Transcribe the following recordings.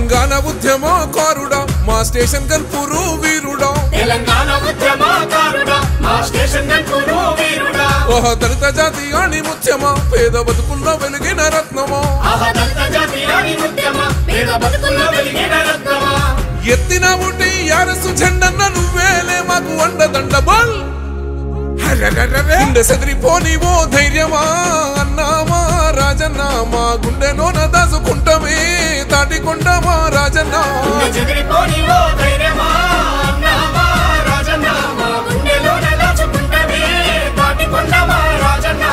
తెలంగాణ ఉద్యమకారుడా మా స్టేషన్ కల్పూరు వీరుడా తెలంగాణ ఉద్యమకారుడా మా స్టేషన్ గన్పురు వీరుడా ఓహ దళిత జాతి అని ముత్యమా పేద బతుకుల్లో వెలిగిన రత్నమా ఆహా దళిత జాతి రాణి ముత్యమ పేద బతుకుల్లో వెలిగిన రత్నమా ఎత్తిన బుట్టి యారసు జెండన్న నువ్వేలే మాకు వండదండ బల్ గుండె సెదిరిపోని ఓ ధైర్యమా అన్నామా రాజన్న మా గుండెలోన దాసుకుంటమే తాటికొండమా రాజన్న గుండె చెదిరిపోని ఓ ధైర్యమా అన్నామా రాజన్న మా గుండెలోన దాచుకుంటమే దాటికొండమా రాజన్న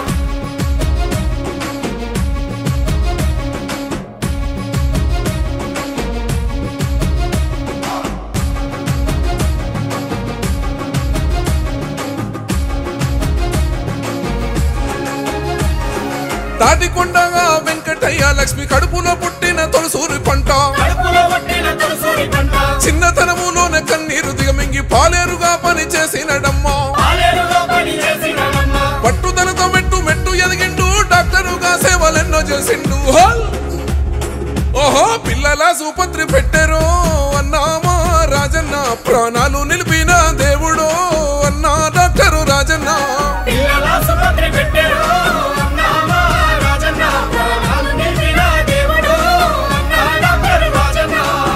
తాటికొండగా వెంకటయ్య లక్ష్మి కడుపులో పుట్టిన తొలసూరి పంట కడుపులో పట్టిన తులసూరి పంట చిన్నతనములోన కన్నీరు దిగమింగి పాలేరుగా పని చేసినడమ్మా పాలేరులో పని చేసినడమ్మా పట్టుదలతో మెట్టు మెట్టు ఎదిగిండు డాక్టరుగా సేవలెన్నో చేసిండు హల్! ఓహో పిల్లల సుపత్రి పెట్టెరో అన్నామా రాజన్న ప్రాణాలు నిలిపిన దేవుడో అన్నా డాక్టరు రాజన్న పిల్లల సుభద్రి పెట్టారు అన్నామా రాజన్న ప్రాణాలు నిలిపిన దేవుడు అన్నా డాక్టర్ రాజన్న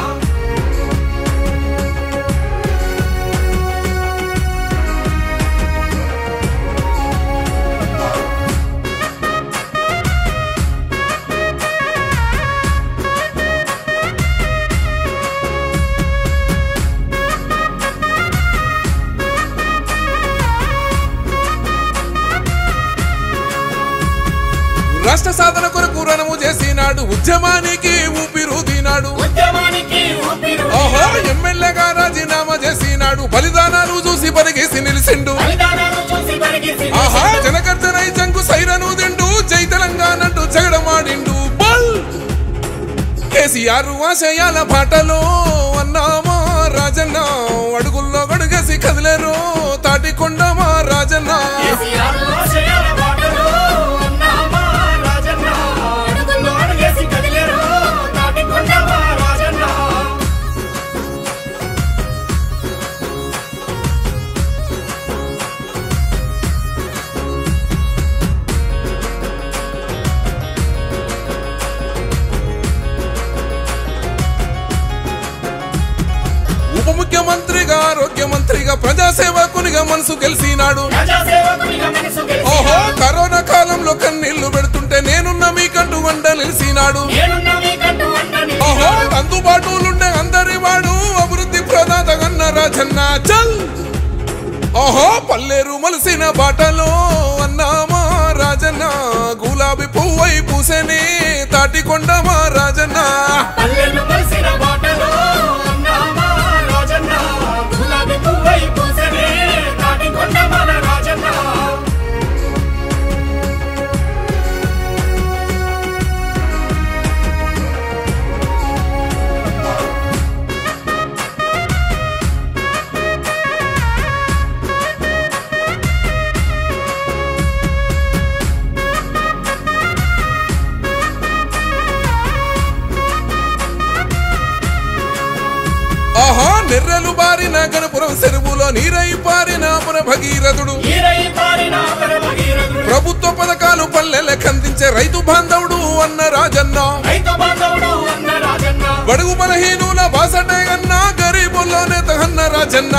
రాష్ట్ర సాధన కొరకు రణము చేసినాడు ఉద్యమానికి ఊపిరుదినాడు ఉద్యమానికి ఊపిరు ఓహో ఎమ్మెల్యేగా రాజీనామా చేసినాడు బలిదానాలు చూసి పరిగేసి నిలిసిండు బలిదానాలు చూసి పరిగెత్తి ఆహా జనకర్జనై జంగు సైరను దిండు జై తెలంగాణ అంటూ జగడమాడిండు బల్ కేసీఆర్ ఆశయాల పాటలో అన్నామా రాజన్న అడుగుల్లో గడుగేసి కదిలేరు తాటికొండమా రాజన్న కేసీఆర్ ఆశయాల బాటలో అన్నామా రాజన్న అడుగుల్లో అడుగేసి కదిలేరు దాటికొండమా రాజన్న ఉప ముఖ్యమంత్రిగా ఆరోగ్య మంత్రిగా ప్రజాసేవకునిగా మనసు గెలిచినాడు ప్రజాసేవకునిగా మనసు ఓహో గెలిచినాడు. కరోనా కాలంలో కన్నీళ్లు పెడుతుంటే నేనున్న మీకంటూ వంట నిలిచినాడు నేనున్న మీకంటూ అండని ఓహో అందుబాటులుండే అందరి వాడు అభివృద్ధి ప్రదాత కన్న రాజన్న చల్ ఓహో పల్లెరు మలిసిన బాటలో అన్నామా రాజన్న గులాబీ పువ్వై పూసెని తాటికొండమా రాజన్న పల్లెలు కలిసిన బాటలో అన్నామా రాజన్న గులాబీ పువ్వై పూసనే దాటికొండమా రాజన్న ఆహా నెర్రెలు బారిన గణపురం చెరువులో నీరై పారిన పుర భగీరథుడు ఈరై పారిన భగీరథుడు ప్రభుత్వ పథకాలు పల్లెలకు అందించే రైతు బాంధవుడు అన్న రాజన్న రైతు బాంధవుడు అన్న రాజన్న బడుగు బలహీనుల బాసటే అన్న గరీబుల్లోనే తహన్న రాజన్న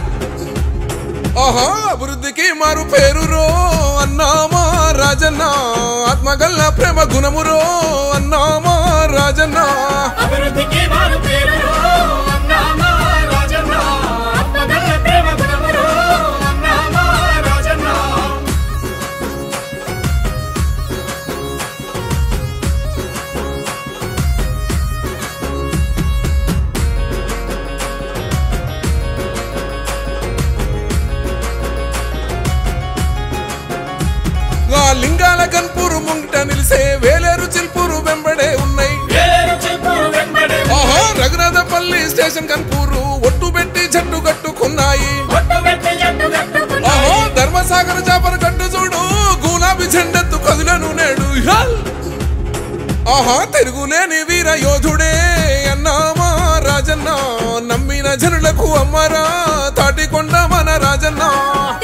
ఆహా అభివృద్ధికి మారు పేరురో అన్నామా రాజన్న ఆత్మగల్ల ప్రేమ గుణమురో అన్నామా రాజన్న అభివృద్ధికి మారు పేరు అన్నామా రాజన్న ఆత్మగల్ల ప్రేమ గుణమురు అన్నామా రాజన్న ఆ లింగాల కన్పూరు ముంగిట నిలిసే వేలేరు చిల్పూరు వెంబడే ఉన్నాయి వేలేరు చెప్పులు వెంబడే ఆహా రఘునాథపల్లి స్టేషన్ కన్పూరు ఒట్టు పెట్టి జట్టు కట్టుకున్నాయి ఒట్టు పెట్టి జట్టు కట్టుకున్నాయి ఆహా ధర్మసాగర్ చేపల కట్టు చూడు గులాబీ జెండెత్తు కదులను నేడు హల్! ఆహా తిరుగులేని వీర యోధుడే రాజన్న నమ్మిన జనులకు అమ్మరా తాటికొండ మన రాజన్న